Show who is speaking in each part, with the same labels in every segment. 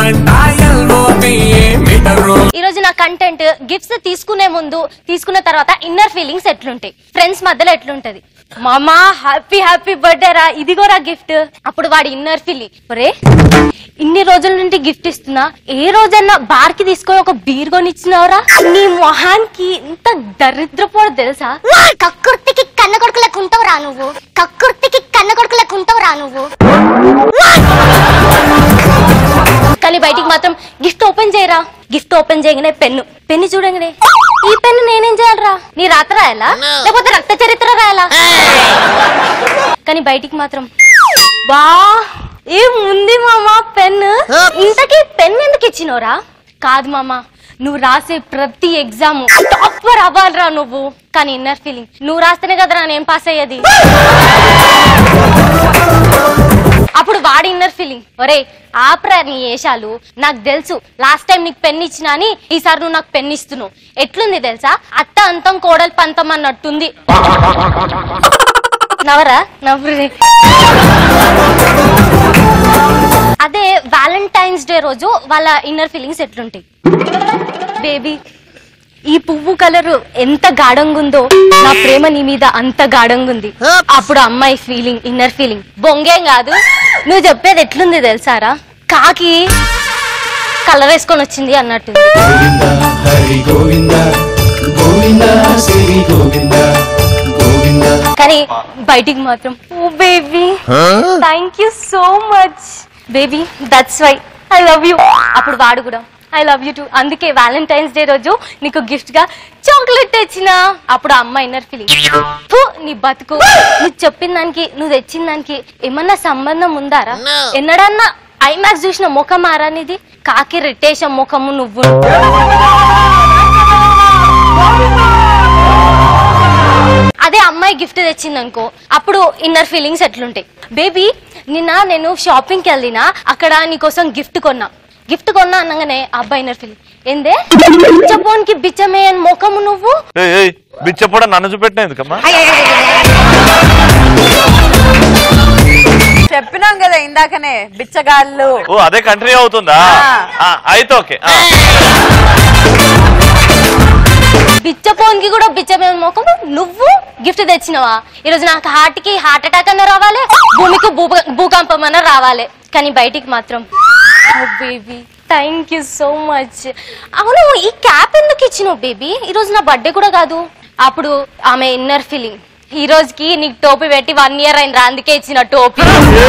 Speaker 1: అంట LOP metre
Speaker 2: ఈ రోజు నా కంటెంట్ గిఫ్ట్స్ తీసుకునే ముందు తీసుకున్న తర్వాత ఇన్నర్ ఫీలింగ్స్ ఎట్లుంటాయి ఫ్రెండ్స్ మధ్యలో ఎట్లుంటది మామా హ్యాపీ హ్యాపీ బర్త్డే రా ఇదిగోరా గిఫ్ట్ అప్పుడు వాడి ఇన్నర్ ఫీలింగ్ ఒరే ఇన్ని రోజుల నుండి గిఫ్ట్ ఇస్తున్నా ఏ రోజన్నా బార్ కి తీసుకొని ఒక బీర్ కొనిచ్చినావురా నీ మొహానికి ఇంత దరిద్రపోడు తెలుసా
Speaker 3: కక్కుర్తికి కన్న కొడుకు లెక్క ఉంటావురా నువ్వు కక్కుర్తికి కన్న కొడుకు లెక్క ఉంటావురా నువ్వు
Speaker 2: కానీ బయటికి మాత్రం గిఫ్ట్ ఓపెన్ చేయరా గిఫ్ట్ ఓపెన్ చేయగానే పెన్ను పెన్ను చూడగానే ఈ పెన్ను నేనేం చేయాలరా నీ రాత రాయాలా లేకపోతే రక్త చరిత్ర రాయాలా కానీ బయటికి మాత్రం బా ఏముంది మామా పెన్ను ఇంతకీ పెన్ ఎందుకు ఇచ్చినోరా కాదు మామా నువ్వు రాసే ప్రతి ఎగ్జామ్ టాపర్ అవ్వాలిరా నువ్వు కానీ ఇన్నర్ ఫీలింగ్ నువ్వు రాస్తేనే కదరా నేను పాస్ అయ్యేది అప్పుడు వాడి ఇన్నర్ ఫీలింగ్ ఒరే ఆపరా నీ ఏషాలు నాకు తెలుసు లాస్ట్ టైం నీకు పెన్ ఇచ్చినా అని ఈసారి నువ్వు నాకు పెన్ ఇస్తున్నావు ఎట్లుంది తెలుసా అత్త అంతం కోడలు పంతం అన్నట్టుంది నవరా నవ్వురే అదే వ్యాలంటైన్స్ డే రోజు వాళ్ళ ఇన్నర్ ఫీలింగ్స్ ఎట్లుంటాయి బేబీ ఈ పువ్వు కలరు ఎంత గాఢంగా ఉందో నా ప్రేమ నీ మీద అంత గాఢంగా ఉంది అప్పుడు అమ్మాయి ఫీలింగ్ ఇన్నర్ ఫీలింగ్ బొంగేం కాదు నువ్వు చెప్పేది ఎట్లుంది తెలుసారా కాకి కలర్ వేసుకొని వచ్చింది అన్నట్టు
Speaker 1: గోవింద హరి గోవింద గోవింద శ్రీ గోవింద గోవింద
Speaker 2: కానీ బయటికి మాత్రం oh baby thank you so much baby that's why I love you అప్పుడు వాడు కూడా ఐ లవ్ యూ టూ అందుకే వ్యాలంటైన్స్ డే రోజు నీకు గిఫ్ట్ గా చాక్లెట్ తెచ్చిన అప్పుడు ఆ అమ్మ ఇన్నర్ ఫీలింగ్ ఫు, నీ బతుకు నువ్వు చెప్పిన దానికి నువ్వు తెచ్చిన దానికి ఏమన్నా సంబంధం ఉందారా ఎన్నడన్నా ఐమాక్స్ చూసిన ముఖం మారానిది కాకి రెట్టేసిన ముఖము నువ్వు అదే అమ్మాయి గిఫ్ట్ తెచ్చింది అనుకో అప్పుడు ఇన్నర్ ఫీలింగ్స్ ఎట్లుంటాయి బేబీ నిన్న నేను షాపింగ్ కి వెళ్ళినా అక్కడ నీకోసం గిఫ్ట్ కొన్నా గిఫ్ట్ కొన్నా అనగానే ఆ అబ్బాయి ఇన్నర్ ఫీలింగ్ ఏందే బిచ్చపోనికి బిచ్చమే అని ముఖము నువ్వు
Speaker 4: ఏయ్, ఏయ్, బిచ్చపోడా నన్ను చూపెట్టిన ఎందుకమ్మా
Speaker 5: చెప్పినాం కదా ఇందాకనే బిచ్చగాళ్ళు
Speaker 4: ఓ అదే కంట్రీ అవుతుందా ఆ, అయితే ఓకే ఆ.
Speaker 2: బిచ్చపోనికి కూడా బిచ్చమే ముఖము నువ్వు గిఫ్ట్ తెచ్చినవా ఈరోజు నాకు హార్ట్ కి హార్ట్ అటాక్ అన్న రావాలి భూమికి భూ- భూకంపం అన్న రావాలి కానీ బయటికి మాత్రం baby thank you so much అవును ఈ క్యాప్ ఎందుకు ఇచ్చినావు బేబీ ఈరోజు నా బర్త్డే కూడా కాదు అప్పుడు ఆమె ఇన్నర్ ఫీలింగ్ ఈ రోజుకి నీకు టోపీ పెట్టి వన్ ఇయర్ అయింది అందుకే ఇచ్చిన టోపీ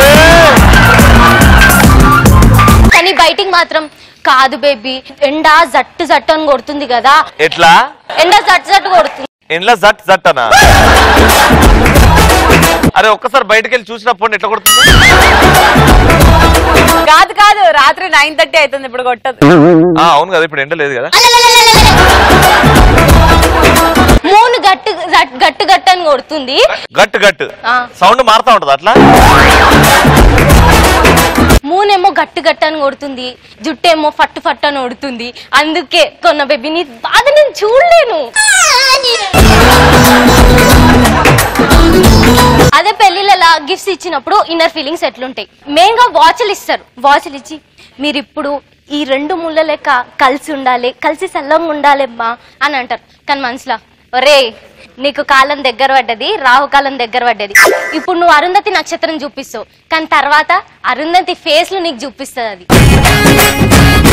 Speaker 2: కానీ బయటికి మాత్రం కాదు బేబీ ఎండ జట్టు జట్టు అని కొడుతుంది కదా
Speaker 4: ఎట్లా
Speaker 2: ఎండ జట్టు జట్టు కొడుతుంది
Speaker 4: ఇంట్లో జట్ జట్ అనా అరే ఒక్కసారి బయటకు వెళ్ళి చూసినప్పుడు ఎట్లా కొడుతుంది
Speaker 5: కాదు కాదు రాత్రి నైన్ థర్టీ అవుతుంది ఇప్పుడు కొట్టదు
Speaker 4: ఆ, అవును కదా ఇప్పుడు ఎండ లేదు కదా
Speaker 2: మూను గట్టు జట్- గట్టు గట్టు అని కొడుతుంది
Speaker 4: గట్టు గట్టు
Speaker 2: ఆ.
Speaker 4: సౌండ్ మారుతా ఉంటది అట్లా
Speaker 2: మూనేమో గట్టు గట్టు అని కొడుతుంది జుట్టేమో ఫట్టు ఫట్టు అని కొడుతుంది అందుకే కొన్న బేబీ నీ బాధ నేను చూడలేను అదే పెళ్లిళ్ళ గిఫ్ట్స్ ఇచ్చినప్పుడు ఇన్నర్ ఫీలింగ్స్ ఎట్లుంటాయి మెయిన్ గా వాచ్లు ఇస్తారు వాచ్లు ఇచ్చి మీరు ఇప్పుడు ఈ రెండు ముళ్ళ లెక్క కలిసి ఉండాలి కలిసి సల్లంగా ఉండాలమ్మా అని అంటారు కానీ మనసులో ఒరే నీకు కాలం దగ్గర పడ్డది రాహుకాలం దగ్గర పడ్డది ఇప్పుడు నువ్వు అరుంధతి నక్షత్రం చూపిస్తావు కానీ తర్వాత అరుంధతి ఫేస్ లో నీకు చూపిస్తుంది అది